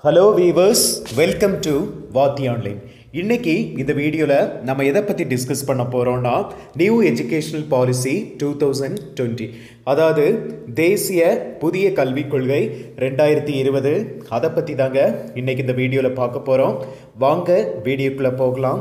hello viewers welcome to Vaathi online இன்னைக்கு இந்த வீடியோவில் நம்ம எதை பற்றி டிஸ்கஸ் பண்ண போகிறோம்னா new educational policy two thousand twenty அதாவது தேசிய புதிய கல்விக் கொள்கை ரெண்டாயிரத்தி இருபது அதை பற்றி தாங்க இன்னைக்கு இந்த வீடியோவில் பார்க்க போகிறோம் வாங்க வீடியோக்குள்ளே போகலாம்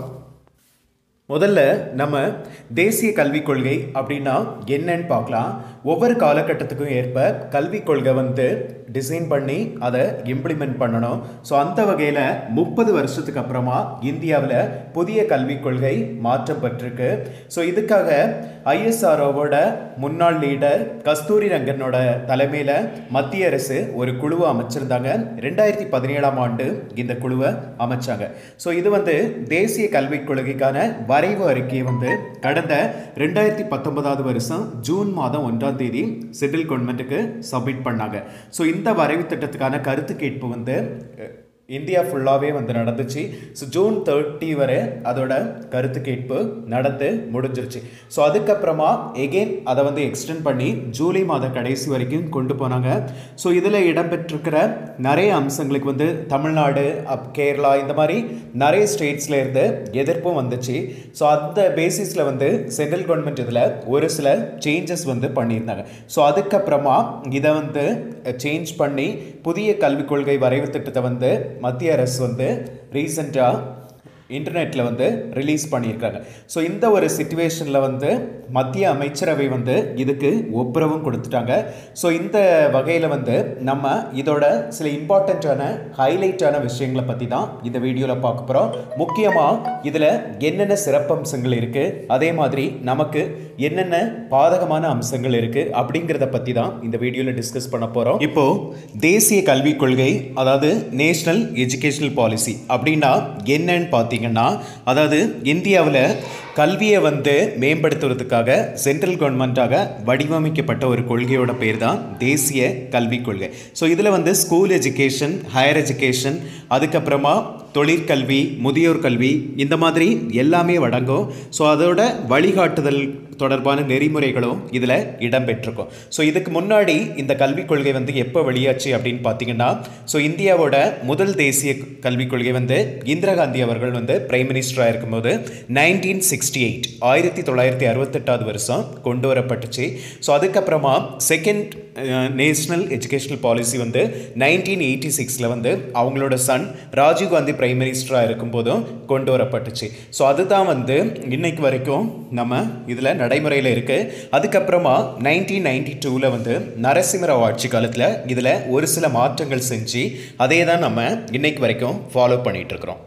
முதல்ல நம்ம தேசிய கல்விக் கொள்கை அப்படின்னா என்னன்னு பார்க்கலாம் ஒவ்வொரு காலகட்டத்துக்கும் ஏற்ப கல்விக் கொள்கை வந்து டிசைன் பண்ணி அதை இம்ப்ளிமெண்ட் பண்ணணும் ஸோ அந்த வகையில் முப்பது வருஷத்துக்கு அப்புறமா இந்தியாவில் புதிய கல்விக் கொள்கை மாற்றப்பட்டிருக்கு ஸோ இதுக்காக ஐஎஸ்ஆர்ஓவோட முன்னாள் லீடர் கஸ்தூரி ரங்கனோட தலைமையில் மத்திய அரசு ஒரு குழுவை அமைச்சிருந்தாங்க ரெண்டாயிரத்தி பதினேழாம் ஆண்டு இந்த குழுவை அமைச்சாங்க ஸோ இது வந்து தேசிய கல்விக் கொள்கைக்கான வரைவு அறிக்கையை வந்து கடந்த ரெண்டாயிரத்தி பத்தொன்பதாவது வருஷம் ஜூன் மாதம் ஒன்றாம் தேதி சென்ட்ரல் கவர்மெண்ட்டுக்கு சப்மிட் பண்ணாங்க ஸோ இந்த வரைவு திட்டத்துக்கான கருத்து கேட்பு வந்து அஹ், இந்தியா ஃபுல்லாகவே வந்து நடந்துச்சு ஸோ ஜூன் தேர்ட்டி வரை அதோட கருத்து கேட்பு நடந்து முடிஞ்சிருச்சு ஸோ அதுக்கப்புறமா எகெயின் அதை வந்து எக்ஸ்டெண்ட் பண்ணி ஜூலை மாத கடைசி வரைக்கும் கொண்டு போனாங்க ஸோ இதில் இடம்பெற்றிருக்கிற நிறைய அம்சங்களுக்கு வந்து தமிழ்நாடு அப் கேரளா இந்த மாதிரி நிறைய ஸ்டேட்ஸில் இருந்து எதிர்ப்பும் வந்துச்சு ஸோ அந்த பேசிஸில் வந்து சென்ட்ரல் கவர்மெண்ட் இதில் ஒரு சில சேஞ்சஸ் வந்து பண்ணியிருந்தாங்க ஸோ அதுக்கப்புறமா இதை வந்து சேஞ்ச் பண்ணி புதிய கல்விக் கொள்கை வரைவு திட்டத்தை வந்து மத்திய அரசு வந்து ரீசெண்டாக இன்டர்நெட்டில் வந்து ரிலீஸ் பண்ணியிருக்காங்க ஸோ இந்த ஒரு சுச்சுவேஷனில் வந்து மத்திய அமைச்சரவை வந்து இதுக்கு ஒப்புரவும் கொடுத்துட்டாங்க ஸோ இந்த வகையில் வந்து நம்ம இதோட சில இம்பார்ட்டண்ட்டான ஹைலைட்டான விஷயங்களை பற்றி தான் இந்த வீடியோவில் பார்க்க போகிறோம் முக்கியமாக இதில் என்னென்ன சிறப்பம்சங்கள் இருக்குது அதே மாதிரி நமக்கு என்னென்ன பாதகமான அம்சங்கள் இருக்குது அப்படிங்கிறத பற்றி தான் இந்த வீடியோவில் டிஸ்கஸ் பண்ண போகிறோம் இப்போது தேசிய கல்விக் கொள்கை அதாவது நேஷனல் எஜுகேஷனல் பாலிசி அப்படின்னா என்னன்னு பார்த்தீங்கன்னா அதாவது இந்தியாவில் கல்வியை வந்து மேம்படுத்துவதற்காக சென்ட்ரல் கவர்மெண்ட்டாக வடிவமைக்கப்பட்ட ஒரு கொள்கையோட பேர் தான் தேசிய கல்விக் கொள்கை ஸோ இதில் வந்து ஸ்கூல் எஜுகேஷன் ஹையர் எஜுகேஷன் அதுக்கப்புறமா தொழிற்கல்வி முதியோர் கல்வி இந்த மாதிரி எல்லாமே அடங்கும் ஸோ அதோட வழிகாட்டுதல் தொடர்பான நெறிமுறைகளும் இதில் இடம்பெற்றிருக்கும் ஸோ இதுக்கு முன்னாடி இந்த கல்விக் கொள்கை வந்து எப்போ வெளியாச்சு அப்படின்னு பார்த்தீங்கன்னா ஸோ இந்தியாவோட முதல் தேசிய கல்விக் கொள்கை வந்து இந்திரா காந்தி அவர்கள் வந்து பிரைம் மினிஸ்டராக இருக்கும்போது நைன்டீன் சிக்ஸ்டி எயிட் ஆயிரத்தி தொள்ளாயிரத்தி அறுபத்தெட்டாவது வருஷம் கொண்டு வரப்பட்டுச்சு ஸோ அதுக்கப்புறமா செகண்ட் நேஷ்னல் எஜுகேஷனல் பாலிசி வந்து நைன்டீன் எயிட்டி சிக்ஸில் வந்து அவங்களோட சன் ராஜீவ்காந்தி பிரைம் மினிஸ்டராக இருக்கும்போதும் கொண்டு வரப்பட்டுச்சு ஸோ அதுதான் வந்து இன்னைக்கு வரைக்கும் நம்ம இதில் நடைமுறையில் இருக்குது அதுக்கப்புறமா நைன்டீன் நைன்டி டூவில் வந்து நரசிம்மராவ் ஆட்சி காலத்தில் இதில் ஒரு சில மாற்றங்கள் செஞ்சு அதே தான் நம்ம இன்னைக்கு வரைக்கும் ஃபாலோ பண்ணிட்டு இருக்கிறோம்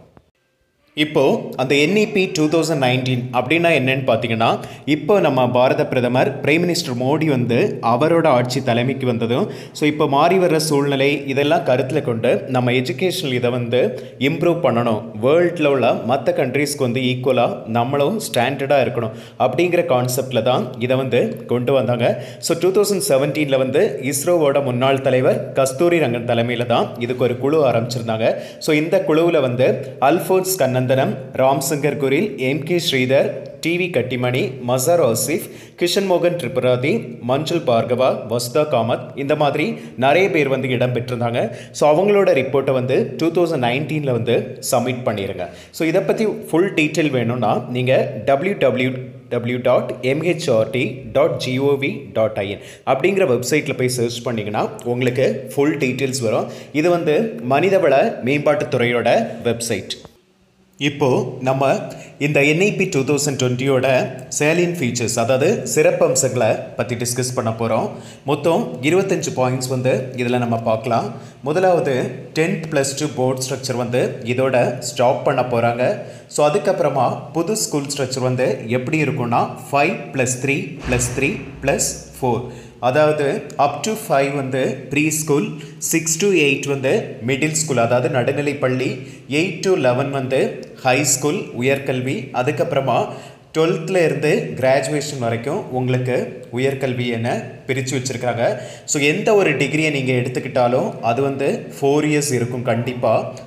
இப்போ அந்த என்இபி டூ தௌசண்ட் நைன்டீன் அப்படின்னா என்னன்னு பார்த்தீங்கன்னா இப்போ நம்ம பாரத பிரதமர் பிரைம் மினிஸ்டர் மோடி வந்து அவரோட ஆட்சி தலைமைக்கு வந்ததும் ஸோ இப்போ மாறி வர்ற சூழ்நிலை இதெல்லாம் கருத்தில் கொண்டு நம்ம எஜுகேஷனல் இதை வந்து இம்ப்ரூவ் பண்ணணும் வேர்ல்டில் உள்ள மற்ற கண்ட்ரீஸ்க்கு வந்து ஈக்குவலாக நம்மளும் ஸ்டாண்டர்டாக இருக்கணும் அப்படிங்கிற கான்செப்டில் தான் இதை வந்து கொண்டு வந்தாங்க ஸோ டூ தௌசண்ட் செவன்டீனில் வந்து இஸ்ரோவோட முன்னாள் தலைவர் கஸ்தூரி ரங்கன் தலைமையில் தான் இதுக்கு ஒரு குழு ஆரம்பிச்சிருந்தாங்க ஸோ இந்த குழுவில் வந்து Alphons Kannanthanam Ram Shankar Kuril M K Sridhar T V Kattimani Mazhar Asif Kishan மோகன் திரிபுராதி மஞ்சுள் பார்கவா வசுதா காமத் இந்த மாதிரி நிறைய பேர் வந்து இடம் பெற்றிருந்தாங்க ஸோ அவங்களோட ரிப்போர்ட்டை வந்து டூ தௌசண்ட் நைன்டீனில் வந்து சப்மிட் பண்ணிடுங்க ஸோ இதை பற்றி ஃபுல் டீட்டெயில் வேணும்னா நீங்கள் W W W dot MHRD dot GOV dot IN அப்படிங்கிற வெப்சைட்டில் போய் சர்ச் பண்ணிங்கன்னா உங்களுக்கு ஃபுல் டீட்டெயில்ஸ் வரும் இது வந்து மனிதவள மேம்பாட்டுத்துறையோட வெப்சைட் இப்போது நம்ம இந்த என்ஐபி டூ தௌசண்ட் டுவெண்ட்டியோட சேலியன் ஃபீச்சர்ஸ் அதாவது சிறப்பம்சங்களை பற்றி டிஸ்கஸ் பண்ண போகிறோம் மொத்தம் இருபத்தஞ்சு பாயிண்ட்ஸ் வந்து இதில் நம்ம பார்க்கலாம் முதலாவது tenth plus two board structure வந்து இதோட ஸ்டாப் பண்ண போகிறாங்க ஸோ அதுக்கப்புறமா புது ஸ்கூல் ஸ்ட்ரக்சர் வந்து எப்படி இருக்கும்னா five plus three plus three plus four அதாவது அப் டு ஃபைவ் வந்து pre school six to eight வந்து மிடில் ஸ்கூல் அதாவது நடுநிலைப்பள்ளி எயிட் டு லெவன் வந்து ஹை ஸ்கூல் உயர்கல்வி அதுக்கப்புறமா டுவெல்த்தில் இருந்து கிராஜுவேஷன் வரைக்கும் உங்களுக்கு உயர்கல்வி என பிரித்து வச்சுருக்காங்க ஸோ எந்த ஒரு டிகிரியை நீங்கள் எடுத்துக்கிட்டாலும் அது வந்து ஃபோர் இயர்ஸ் இருக்கும் கண்டிப்பாக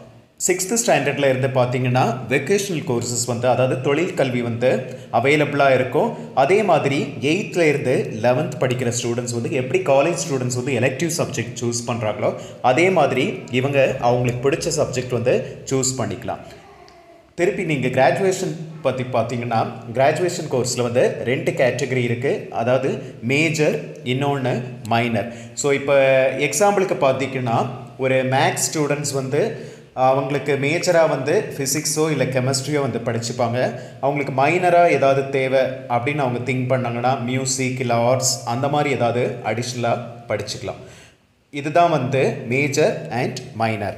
சிக்ஸ்த்து ஸ்டாண்டர்டில் இருந்து பார்த்தீங்கன்னா வெக்கேஷனல் கோர்சஸ் வந்து அதாவது தொழில் கல்வி வந்து அவைலபிளாக இருக்கும் அதே மாதிரி எயித்தில் இருந்து லெவன்த் படிக்கிற ஸ்டூடெண்ட்ஸ் வந்து எப்படி காலேஜ் ஸ்டூடெண்ட்ஸ் வந்து எலெக்டிவ் சப்ஜெக்ட் சூஸ் பண்ணுறாங்களோ அதே மாதிரி இவங்க அவங்களுக்கு பிடிச்ச சப்ஜெக்ட் வந்து சூஸ் பண்ணிக்கலாம் திருப்பி நீங்கள் கிராஜுவேஷன் பற்றி பார்த்தீங்கன்னா கிராஜுவேஷன் கோர்ஸில் வந்து ரெண்டு கேட்டகரி இருக்குது அதாவது மேஜர் இன்னொன்று மைனர் ஸோ இப்போ எக்ஸாம்பிளுக்கு பார்த்தீங்கன்னா ஒரு மேக்ஸ் ஸ்டூடெண்ட்ஸ் வந்து அவங்களுக்கு மேஜராக வந்து ஃபிசிக்ஸோ இல்லை கெமிஸ்ட்ரியோ வந்து படிச்சுப்பாங்க அவங்களுக்கு மைனராக ஏதாவது தேவை அப்படின்னு அவங்க திங்க் பண்ணாங்கன்னா மியூசிக் இல்லை ஆர்ட்ஸ் அந்த மாதிரி ஏதாவது அடிஷ்னலாக படிச்சுக்கலாம் இதுதான் வந்து மேஜர் அண்ட் மைனர்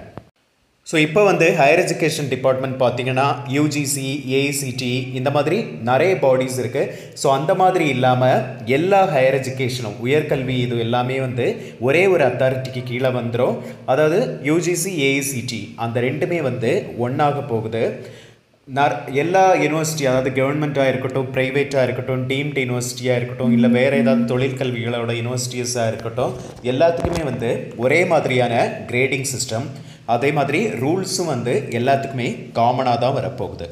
ஸோ இப்போ வந்து ஹையர் எஜுகேஷன் டிபார்ட்மெண்ட் பார்த்தீங்கன்னா யூஜிசி ஏஐசிடி இந்த மாதிரி நிறைய பாடிஸ் இருக்குது ஸோ அந்த மாதிரி இல்லாமல் எல்லா ஹையர் எஜுகேஷனும் உயர்கல்வி இது எல்லாமே வந்து ஒரே ஒரு அத்தாரிட்டிக்கு கீழே வந்துடும் அதாவது யூஜிசி ஏஐசிடி அந்த ரெண்டுமே வந்து ஒன்றாக போகுது நர் எல்லா யூனிவர்சிட்டி அதாவது கவர்மெண்ட்டாக இருக்கட்டும் ப்ரைவேட்டாக இருக்கட்டும் டீம்டு யூனிவர்சிட்டியாக இருக்கட்டும் இல்லை வேறு ஏதாவது தொழிற்கல்விகளோட யூனிவர்சிட்டிஸாக இருக்கட்டும் எல்லாத்துக்குமே வந்து ஒரே மாதிரியான கிரேடிங் சிஸ்டம் அதே மாதிரி ரூல்ஸும் வந்து எல்லாத்துக்குமே காமனாக தான் வரப்போகுது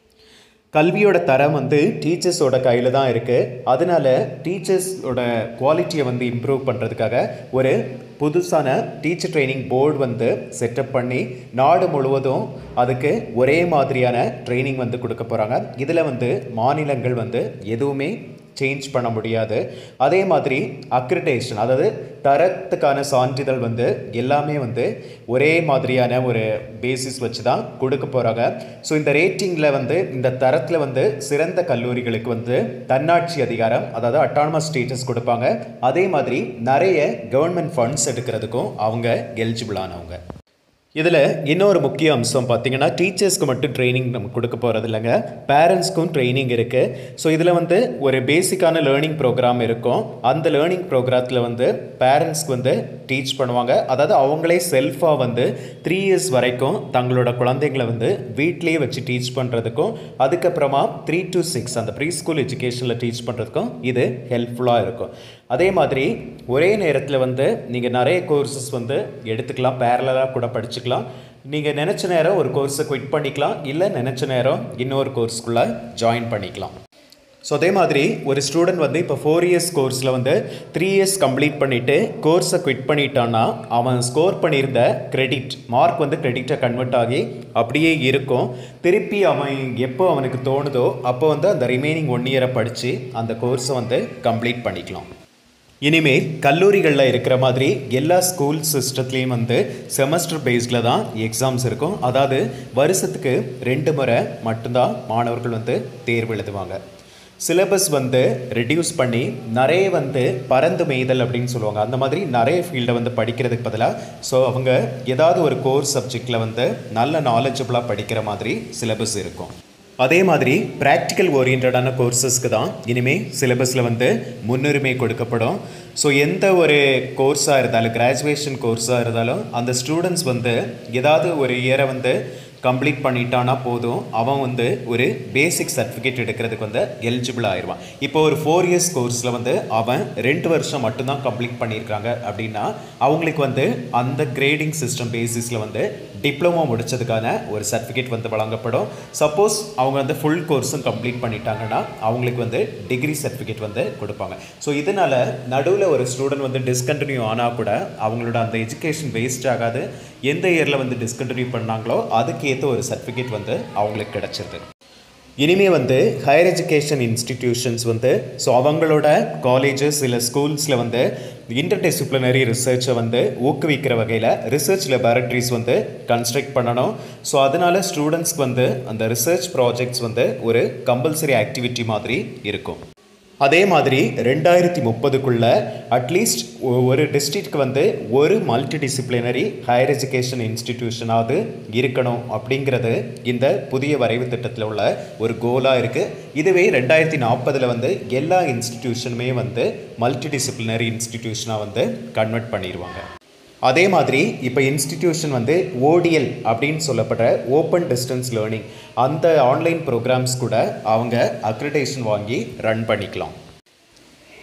கல்வியோட தரம் வந்து டீச்சர்ஸோட கையில் தான் இருக்குது அதனால டீச்சர்ஸோட குவாலிட்டியை வந்து இம்ப்ரூவ் பண்ணுறதுக்காக ஒரு புதுசான டீச்சர் ட்ரைனிங் போர்டு வந்து செட்டப் பண்ணி நாடு முழுவதும் அதுக்கு ஒரே மாதிரியான ட்ரைனிங் வந்து கொடுக்க போகிறாங்க இதில் வந்து மாநிலங்கள் வந்து எதுவுமே சேஞ்ச் பண்ண முடியாது அதே மாதிரி அக்ரிடேஷன் அதாவது தரத்துக்கான சான்றிதழ் வந்து எல்லாமே வந்து ஒரே மாதிரியான ஒரு பேசிஸ் வச்சு தான் கொடுக்க போகிறாங்க ஸோ இந்த ரேட்டிங்கில் வந்து இந்த தரத்தில் வந்து சிறந்த கல்லூரிகளுக்கு வந்து தன்னாட்சி அதிகாரம் அதாவது அட்டானமஸ் ஸ்டேட்டஸ் கொடுப்பாங்க அதே மாதிரி நிறைய கவர்மெண்ட் ஃபண்ட்ஸ் எடுக்கிறதுக்கும் அவங்க எலிஜிபிளானவங்க இதில் இன்னொரு முக்கிய அம்சம் பார்த்தீங்கன்னா டீச்சர்ஸ்க்கு மட்டும் ட்ரைனிங் நம்ம கொடுக்க போகிறது இல்லைங்க பேரண்ட்ஸ்க்கும் ட்ரைனிங் இருக்குது ஸோ இதில் வந்து ஒரு பேசிக்கான லேர்னிங் ப்ரோக்ராம் இருக்கும் அந்த லேர்னிங் ப்ரோக்ராத்தில் வந்து பேரண்ட்ஸ்க்கு வந்து டீச் பண்ணுவாங்க அதாவது அவங்களே செல்ஃபாக வந்து த்ரீ இயர்ஸ் வரைக்கும் தங்களோட குழந்தைங்களை வந்து வீட்லேயே வச்சு டீச் பண்ணுறதுக்கும் அதுக்கப்புறமா த்ரீ டு சிக்ஸ் அந்த ப்ரீ ஸ்கூல் எஜுகேஷனில் டீச் பண்ணுறதுக்கும் இது ஹெல்ப்ஃபுல்லாக இருக்கும் அதே மாதிரி ஒரே நேரத்தில் வந்து நீங்கள் நிறைய கோர்சஸ் வந்து எடுத்துக்கலாம் பேரலாக கூட படிச்சுக்கலாம் நீங்கள் நினச்ச நேரம் ஒரு கோர்ஸை குவிட் பண்ணிக்கலாம் இல்லை நினச்ச நேரம் இன்னொரு கோர்ஸ்க்குள்ளே ஜாயின் பண்ணிக்கலாம் ஸோ அதே மாதிரி ஒரு ஸ்டூடெண்ட் வந்து இப்போ ஃபோர் இயர்ஸ் கோர்ஸில் வந்து த்ரீ இயர்ஸ் கம்ப்ளீட் பண்ணிவிட்டு கோர்ஸை குவிட் பண்ணிட்டான்னா அவன் ஸ்கோர் பண்ணியிருந்த கிரெடிட் மார்க் வந்து கிரெடிட்டை கன்வெர்ட் ஆகி அப்படியே இருக்கும் திருப்பி அவன் எப்போ அவனுக்கு தோணுதோ அப்போ வந்து அந்த ரிமைனிங் ஒன் இயரை படித்து அந்த கோர்ஸை வந்து கம்ப்ளீட் பண்ணிக்கலாம் இனிமேல் கல்லூரிகளில் இருக்கிற மாதிரி எல்லா ஸ்கூல் சிஸ்டத்துலேயும் வந்து செமஸ்டர் பேஸ்டில் தான் எக்ஸாம்ஸ் இருக்கும் அதாவது வருஷத்துக்கு ரெண்டு முறை மட்டும்தான் மாணவர்கள் வந்து தேர்வு எழுதுவாங்க சிலபஸ் வந்து ரெடியூஸ் பண்ணி நிறைய வந்து பறந்து மேய்தல் அப்படின்னு சொல்லுவாங்க அந்த மாதிரி நிறைய ஃபீல்டை வந்து படிக்கிறதுக்கு பதிலாக ஸோ அவங்க ஏதாவது ஒரு கோர்ஸ் சப்ஜெக்டில் வந்து நல்ல நாலேஜபிளாக படிக்கிற மாதிரி சிலபஸ் இருக்கும் அதே மாதிரி ப்ராக்டிக்கல் ஓரியன்டான கோர்சஸ்க்கு தான் இனிமேல் சிலபஸில் வந்து முன்னுரிமை கொடுக்கப்படும் ஸோ எந்த ஒரு கோர்ஸாக இருந்தாலும் கிராஜுவேஷன் கோர்ஸாக இருந்தாலும் அந்த ஸ்டூடெண்ட்ஸ் வந்து ஏதாவது ஒரு இயரை வந்து கம்ப்ளீட் பண்ணிட்டானா போதும் அவன் வந்து ஒரு பேசிக் சர்டிஃபிகேட் எடுக்கிறதுக்கு வந்து எலிஜிபிள் ஆயிடுவான் இப்போ ஒரு ஃபோர் இயர்ஸ் கோர்ஸில் வந்து அவன் ரெண்டு வருஷம் மட்டும்தான் கம்ப்ளீட் பண்ணியிருக்காங்க அப்படின்னா அவங்களுக்கு வந்து அந்த கிரேடிங் சிஸ்டம் பேசிஸில் வந்து டிப்ளமோ முடித்ததுக்கான ஒரு சர்டிஃபிகேட் வந்து வழங்கப்படும் சப்போஸ் அவங்க வந்து ஃபுல் கோர்ஸும் கம்ப்ளீட் பண்ணிட்டாங்கன்னா அவங்களுக்கு வந்து டிகிரி சர்டிஃபிகேட் வந்து கொடுப்பாங்க ஸோ இதனால் நடுவில் ஒரு ஸ்டூடெண்ட் வந்து டிஸ்கண்டினியூ ஆனால் கூட அவங்களோட அந்த எஜுகேஷன் வேஸ்ட் ஆகாது எந்த இயரில் வந்து டிஸ்கண்டினியூ பண்ணாங்களோ அதுக்கேற்ற ஒரு சர்டிஃபிகேட் வந்து அவங்களுக்கு கிடச்சிருது இனிமே வந்து ஹையர் எஜுகேஷன் இன்ஸ்டிடியூஷன்ஸ் வந்து ஸோ அவங்களோட காலேஜஸ் இல்லை ஸ்கூல்ஸில் வந்து இன்டர்டிசிப்ளினரி ரிசர்ச்சை வந்து ஊக்குவிக்கிற வகையில் ரிசர்ச் லெபார்ட்ரிஸ் வந்து கன்ஸ்ட்ரக்ட் பண்ணணும் ஸோ அதனால ஸ்டூடெண்ட்ஸ்க்கு வந்து அந்த ரிசர்ச் ப்ராஜெக்ட்ஸ் வந்து ஒரு கம்பல்சரி ஆக்டிவிட்டி மாதிரி இருக்கும் அதே மாதிரி ரெண்டாயிரத்தி முப்பதுக்குள்ள அட்லீஸ்ட் ஒரு டிஸ்ட்ரிக்ட்க்கு வந்து ஒரு மல்டி டிசிப்ளினரி ஹையர் எஜுகேஷன் இன்ஸ்டிடியூஷனாவது இருக்கணும் அப்படிங்கிறது இந்த புதிய வரைவு திட்டத்தில் உள்ள ஒரு கோலாக இருக்குது இதுவே ரெண்டாயிரத்தி நாற்பதில் வந்து எல்லா இன்ஸ்டிடியூஷனுமே வந்து மல்டி டிசிப்ளினரி இன்ஸ்டிடியூஷனாக வந்து கன்வெர்ட் பண்ணிடுவாங்க அதே மாதிரி இப்போ இன்ஸ்டிடியூஷன் வந்து ஓடிஎல் அப்படின்னு சொல்லப்படுற ஓப்பன் டிஸ்டன்ஸ் லேர்னிங் அந்த ஆன்லைன் ப்ரோக்ராம்ஸ் கூட அவங்க அக்ரிடேஷன் வாங்கி ரன் பண்ணிக்கலாம்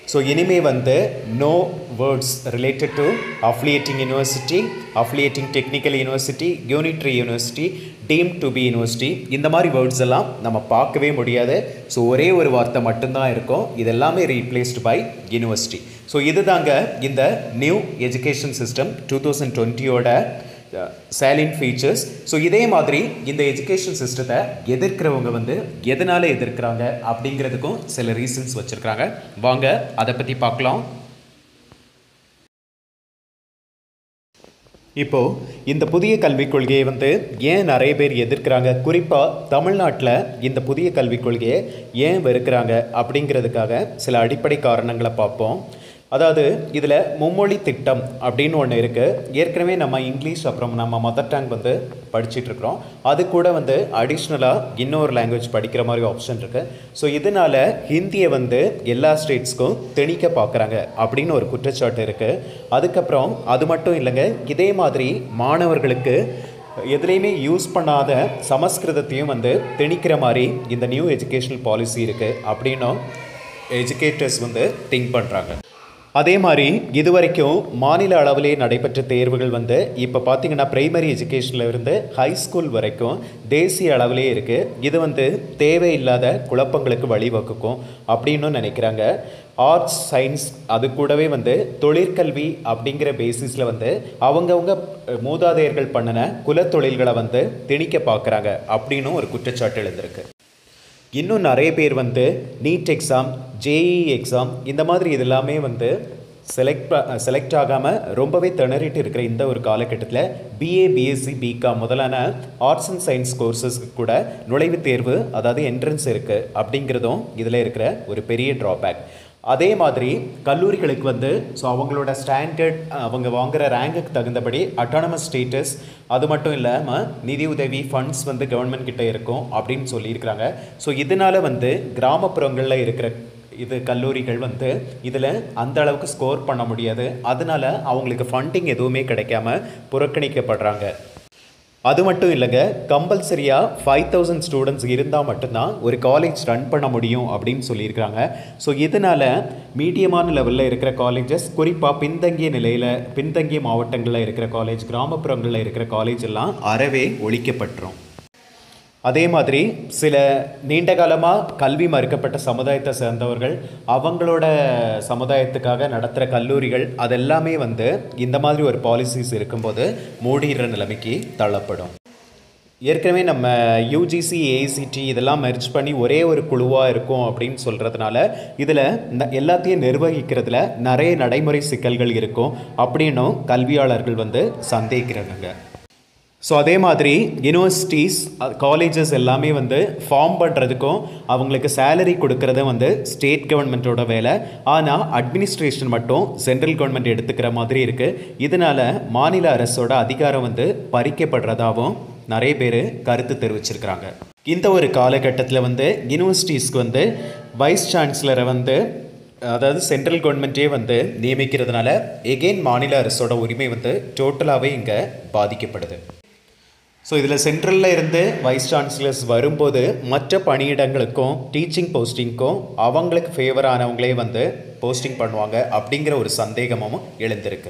ஸோ இனிமே வந்து no words related to affiliating university affiliating technical university unitary university deemed to be university இந்த மாதிரி வேர்ட்ஸ் எல்லாம் நம்ம பார்க்கவே முடியாது ஸோ ஒரே ஒரு வார்த்தை மட்டும்தான் இருக்கும் இது எல்லாமே ரீப்ளேஸ்டு பை யூனிவர்சிட்டி ஸோ இதுதாங்க இந்த new education system two thousand டுவெண்ட்டியோட சேலின் ஃபீச்சர்ஸ் ஸோ இதே மாதிரி இந்த எஜுகேஷன் சிஸ்டத்தை எதிர்க்கிறவங்க வந்து எதனால் எதிர்க்கிறாங்க அப்படிங்கிறதுக்கும் சில ரீசன்ஸ் வச்சுருக்காங்க வாங்க அதை பற்றி பார்க்கலாம் இப்போது இந்த புதிய கல்விக் கொள்கையை வந்து ஏன் நிறைய பேர் எதிர்க்கிறாங்க குறிப்பாக தமிழ்நாட்டில் இந்த புதிய கல்விக் கொள்கையை ஏன் வெறுக்கிறாங்க அப்படிங்கிறதுக்காக சில அடிப்படை காரணங்களை பார்ப்போம் அதாவது இதில் மும்மொழி திட்டம் அப்படின்னு ஒன்று இருக்குது ஏற்கனவே நம்ம இங்கிலீஷ் அப்புறம் நம்ம மதர் டங் வந்து படிச்சுட்டு இருக்கிறோம் அது கூட வந்து அடிஷ்னலாக இன்னொரு லாங்குவேஜ் படிக்கிற மாதிரி ஆப்ஷன் இருக்குது ஸோ இதனால் ஹிந்தியை வந்து எல்லா ஸ்டேட்ஸ்க்கும் திணிக்க பார்க்குறாங்க அப்படின்னு ஒரு குற்றச்சாட்டு இருக்குது அதுக்கப்புறம் அது மட்டும் இல்லைங்க இதே மாதிரி மாணவர்களுக்கு எதுலேயுமே யூஸ் பண்ணாத சமஸ்கிருதத்தையும் வந்து திணிக்கிற மாதிரி இந்த நியூ எஜுகேஷனல் பாலிசி இருக்குது அப்படின்னும் எஜுகேட்டர்ஸ் வந்து திங்க் பண்ணுறாங்க அதே மாதிரி இது வரைக்கும் மாநில அளவிலே நடைபெற்ற தேர்வுகள் வந்து இப்போ பார்த்தீங்கன்னா பிரைமரி எஜுகேஷனில் இருந்து ஹை ஸ்கூல் வரைக்கும் தேசிய அளவிலே இருக்குது இது வந்து தேவையில்லாத குழப்பங்களுக்கு வழிவகுக்கும் அப்படின்னு நினைக்கிறாங்க ஆர்ட்ஸ் சயின்ஸ் அது கூடவே வந்து தொழிற்கல்வி அப்படிங்கிற பேசிஸில் வந்து அவங்கவுங்க மூதாதையர்கள் பண்ணின குலத்தொழில்களை வந்து திணிக்க பார்க்குறாங்க அப்படின்னும் ஒரு குற்றச்சாட்டு எழுந்திருக்கு இன்னும் நிறைய பேர் வந்து நீட் எக்ஸாம் ஜேஇ எக்ஸாம் இந்த மாதிரி இது எல்லாமே வந்து செலக்ட் செலக்ட் ஆகாமல் ரொம்பவே திணறிட்டு இருக்கிற இந்த ஒரு காலகட்டத்தில் பிஏ பிஎஸ்சி பிகாம் முதலான ஆர்ட்ஸ் அண்ட் சயின்ஸ் கோர்சஸ்க்கு கூட நுழைவுத் தேர்வு அதாவது என்ட்ரன்ஸ் இருக்குது அப்படிங்கிறதும் இதில் இருக்கிற ஒரு பெரிய ட்ராபேக் அதே மாதிரி கல்லூரிகளுக்கு வந்து ஸோ அவங்களோட ஸ்டாண்டர்ட் அவங்க வாங்குகிற ரேங்குக்கு தகுந்தபடி அட்டானமஸ் ஸ்டேட்டஸ் அது மட்டும் இல்லாமல் நிதி உதவி ஃபண்ட்ஸ் வந்து கவர்மெண்ட் கிட்ட இருக்கும் அப்படின்னு சொல்லியிருக்கிறாங்க ஸோ இதனால் வந்து கிராமப்புறங்களில் இருக்கிற இது கல்லூரிகள் வந்து இதில் அந்த அளவுக்கு ஸ்கோர் பண்ண முடியாது அதனால அவங்களுக்கு ஃபண்டிங் எதுவுமே கிடைக்காம புறக்கணிக்கப்படுறாங்க அது மட்டும் இல்லைங்க கம்பல்சரியாக ஃபைவ் தௌசண்ட் ஸ்டூடெண்ட்ஸ் இருந்தால் மட்டும்தான் ஒரு காலேஜ் ரன் பண்ண முடியும் அப்படின்னு சொல்லியிருக்காங்க ஸோ இதனால் மீடியமான லெவலில் இருக்கிற காலேஜஸ் குறிப்பாக பின்தங்கிய நிலையில் பின்தங்கிய மாவட்டங்களில் இருக்கிற காலேஜ் கிராமப்புறங்களில் இருக்கிற காலேஜ் எல்லாம் அறவே ஒழிக்கப்பட்டுரும் அதே மாதிரி சில நீண்ட காலமாக கல்வி மறுக்கப்பட்ட சமுதாயத்தை சேர்ந்தவர்கள் அவங்களோட சமுதாயத்துக்காக நடத்துகிற கல்லூரிகள் அதெல்லாமே வந்து இந்த மாதிரி ஒரு பாலிசிஸ் இருக்கும்போது மூடிடுற நிலைமைக்கு தள்ளப்படும் ஏற்கனவே நம்ம யூஜிசி ஏசிடி இதெல்லாம் மெர்ஜ் பண்ணி ஒரே ஒரு குழுவாக இருக்கும் அப்படின்னு சொல்கிறதுனால இதில் இந்த எல்லாத்தையும் நிர்வகிக்கிறதுல நிறைய நடைமுறை சிக்கல்கள் இருக்கும் அப்படின்னும் கல்வியாளர்கள் வந்து சந்தேகிக்கிறாங்க ஸோ அதே மாதிரி யூனிவர்சிட்டிஸ் காலேஜஸ் எல்லாமே வந்து ஃபார்ம் பண்ணுறதுக்கும் அவங்களுக்கு சேலரி கொடுக்கறது வந்து ஸ்டேட் கவர்மெண்ட்டோட வேலை ஆனால் அட்மினிஸ்ட்ரேஷன் மட்டும் சென்ட்ரல் கவர்மெண்ட் எடுத்துக்கிற மாதிரி இருக்குது இதனால் மாநில அரசோட அதிகாரம் வந்து பறிக்கப்படுறதாகவும் நிறைய பேர் கருத்து தெரிவிச்சிருக்கிறாங்க இந்த ஒரு காலகட்டத்தில் வந்து யூனிவர்சிட்டிஸ்க்கு வந்து வைஸ் சான்சலரை வந்து அதாவது சென்ட்ரல் கவர்மெண்ட்டே வந்து நியமிக்கிறதுனால எகெயின் மாநில அரசோட உரிமை வந்து டோட்டலாகவே இங்கே பாதிக்கப்படுது ஸோ இதில் சென்ட்ரலில் இருந்து வைஸ் சான்சலர்ஸ் வரும்போது மற்ற பணியிடங்களுக்கும் டீச்சிங் போஸ்டிங்க்கும் அவங்களுக்கு ஃபேவரானவங்களே வந்து போஸ்டிங் பண்ணுவாங்க அப்படிங்கிற ஒரு சந்தேகமும் எழுந்திருக்கு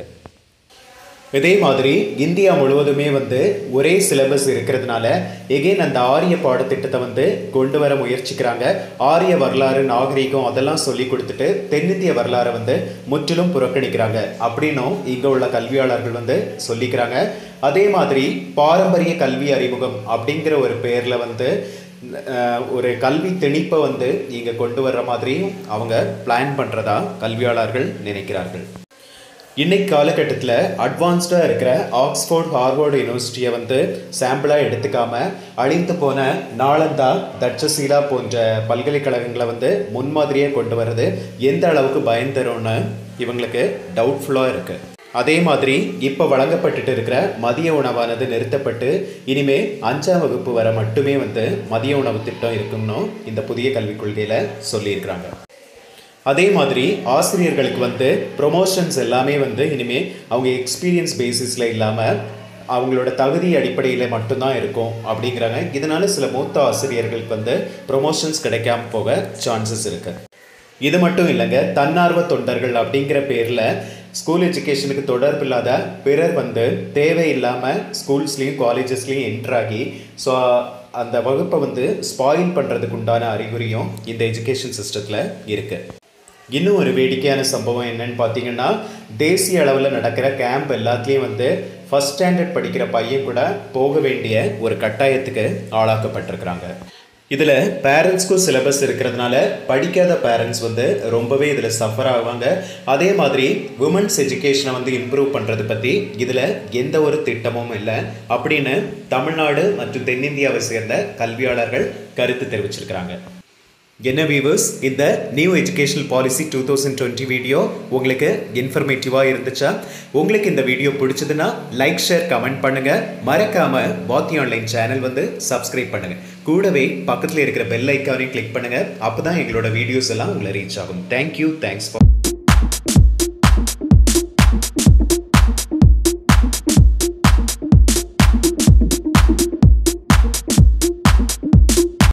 இதே மாதிரி இந்தியா முழுவதுமே வந்து ஒரே சிலபஸ் இருக்கிறதுனால எகெயின் அந்த ஆரிய பாடத்திட்டத்தை வந்து கொண்டு வர முயற்சிக்கிறாங்க ஆரிய வரலாறு நாகரீகம் அதெல்லாம் சொல்லி கொடுத்துட்டு தென்னிந்திய வரலாறை வந்து முற்றிலும் புறக்கணிக்கிறாங்க அப்படின்னும் இங்கே உள்ள கல்வியாளர்கள் வந்து சொல்லிக்கிறாங்க அதே மாதிரி பாரம்பரிய கல்வி அறிமுகம் அப்படிங்கிற ஒரு பேரில் வந்து அஹ், ஒரு கல்வி திணிப்பை வந்து இங்கே கொண்டு வர்ற மாதிரியும் அவங்க பிளான் பண்ணுறதா கல்வியாளர்கள் நினைக்கிறார்கள் இன்னைக்கு காலகட்டத்தில் அட்வான்ஸ்டாக இருக்கிற ஆக்ஸ்ஃபோர்ட் ஹார்வர்டு யூனிவர்சிட்டியை வந்து சாம்பிளாக எடுத்துக்காம அழிந்து போன நாளந்தா தட்சசீலா போன்ற பல்கலைக்கழகங்களை வந்து முன்மாதிரியாக கொண்டு வர்றது எந்த அளவுக்கு பயன் தரும்னு இவங்களுக்கு டவுட்ஃபுல்லாக இருக்குது அதே மாதிரி இப்போ வழங்கப்பட்டுட்டு இருக்கிற மதிய உணவானது நிறுத்தப்பட்டு இனிமே அஞ்சாம் வகுப்பு வரை மட்டுமே வந்து மதிய உணவு திட்டம் இருக்கும்னு இந்த புதிய கல்விக் கொள்கையில் சொல்லியிருக்கிறாங்க அதே மாதிரி ஆசிரியர்களுக்கு வந்து ப்ரொமோஷன்ஸ் எல்லாமே வந்து இனிமே அவங்க எக்ஸ்பீரியன்ஸ் பேசிஸில் இல்லாமல் அவங்களோட தகுதி அடிப்படையில் மட்டும்தான் இருக்கும் அப்படிங்கிறாங்க இதனால சில மூத்த ஆசிரியர்களுக்கு வந்து ப்ரொமோஷன்ஸ் கிடைக்காம போக சான்சஸ் இருக்கு இது மட்டும் இல்லைங்க தன்னார்வ தொண்டர்கள் அப்படிங்கிற பேரில் ஸ்கூல் எஜுகேஷனுக்கு தொடர்பு இல்லாத பிறர் வந்து தேவையில்லாமல் ஸ்கூல்ஸ்லேயும் காலேஜஸ்லேயும் என்ட்ராகி ஸோ அந்த வகுப்பை வந்து ஸ்பாயில் பண்ணுறதுக்கு உண்டான அறிகுறியும் இந்த எஜுகேஷன் சிஸ்டத்தில் இருக்குது இன்னும் ஒரு வேடிக்கையான சம்பவம் என்னன்னு பார்த்தீங்கன்னா தேசிய அளவில் நடக்கிற கேம்ப் எல்லாத்துலேயும் வந்து ஃபஸ்ட் ஸ்டாண்டர்ட் படிக்கிற பையன் கூட போக வேண்டிய ஒரு கட்டாயத்துக்கு ஆளாக்கப்பட்டிருக்கிறாங்க இதில் பேரண்ட்ஸ்க்கும் சிலபஸ் இருக்கிறதுனால படிக்காத பேரண்ட்ஸ் வந்து ரொம்பவே இதில் சஃபர் ஆவாங்க அதே மாதிரி உமன்ஸ் எஜுகேஷனை வந்து இம்ப்ரூவ் பண்ணுறது பற்றி இதில் எந்த ஒரு திட்டமும் இல்லை அப்படின்னு தமிழ்நாடு மற்றும் தென்னிந்தியாவை சேர்ந்த கல்வியாளர்கள் கருத்து தெரிவிச்சிருக்கிறாங்க என்ன வியூவர்ஸ் இந்த new educational policy two thousand twenty video உங்களுக்கு இன்ஃபர்மேட்டிவாக இருந்துச்சா உங்களுக்கு இந்த வீடியோ பிடிச்சதுன்னா லைக் ஷேர் கமெண்ட் பண்ணுங்க மறக்காம வாத்தி ஆன்லைன் சேனல் வந்து சப்ஸ்கிரைப் பண்ணுங்க கூடவே பக்கத்தில் இருக்கிற பெல் ஐக்கானையும் கிளிக் பண்ணுங்க அப்பதான் எங்களோட வீடியோஸ் எல்லாம் உங்களை ரீச் ஆகும் தேங்க்யூ தேங்க்ஸ் ஃபார்